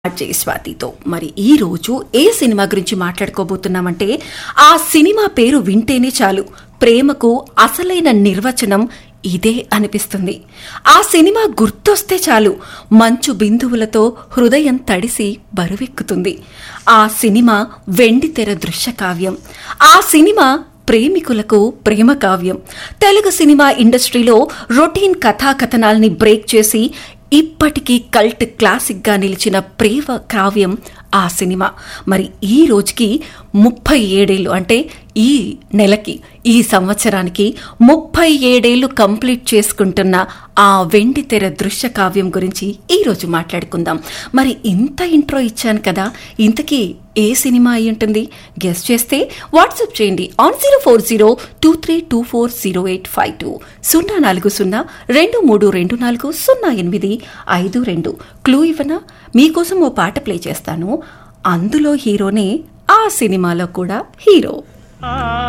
అజయ్ స్వాతితో మరి ఈ రోజు ఏ సినిమా గురించి మాట్లాడుకోబోతున్నామంటే ఆ సినిమా పేరు వింటేనే చాలు ప్రేమకు అసలైన నిర్వచనం ఇదే అనిపిస్తుంది ఆ సినిమా గుర్తొస్తే చాలు మంచు బిందువులతో హృదయం తడిసి బరువెక్కుతుంది ఆ సినిమా వెండితెర దృశ్య కావ్యం ఆ సినిమా ప్రేమికులకు ప్రేమ కావ్యం తెలుగు సినిమా ఇండస్ట్రీలో రొటీన్ కథాకథనాల్ని బ్రేక్ చేసి ఇప్పటికీ కల్ట్ క్లాసిక్గా నిలిచిన ప్రేమ కావ్యం ఆ సినిమా మరి ఈ రోజుకి ముప్పై ఏడేళ్ళు అంటే ఈ నెలకి ఈ సంవత్సరానికి ముప్పై ఏడేళ్లు కంప్లీట్ చేసుకుంటున్న ఆ వెండి తెర దృశ్య కావ్యం గురించి ఈ రోజు మాట్లాడుకుందాం మరి ఇంత ఇంట్రో ఇచ్చాను కదా ఇంతకీ ఏ సినిమా అయి ఉంటుంది గెస్ట్ చేస్తే వాట్సాప్ చేయండి on zero four zero two three two four zero eight five two సున్నా నాలుగు సున్నా రెండు మూడు రెండు నాలుగు సున్నా ఎనిమిది ఐదు రెండు క్లూ ఇవ్వనా మీకోసం ఓ పాట ప్లే చేస్తాను అందులో హీరోనే ఆ సినిమాలో కూడా హీరో ఆ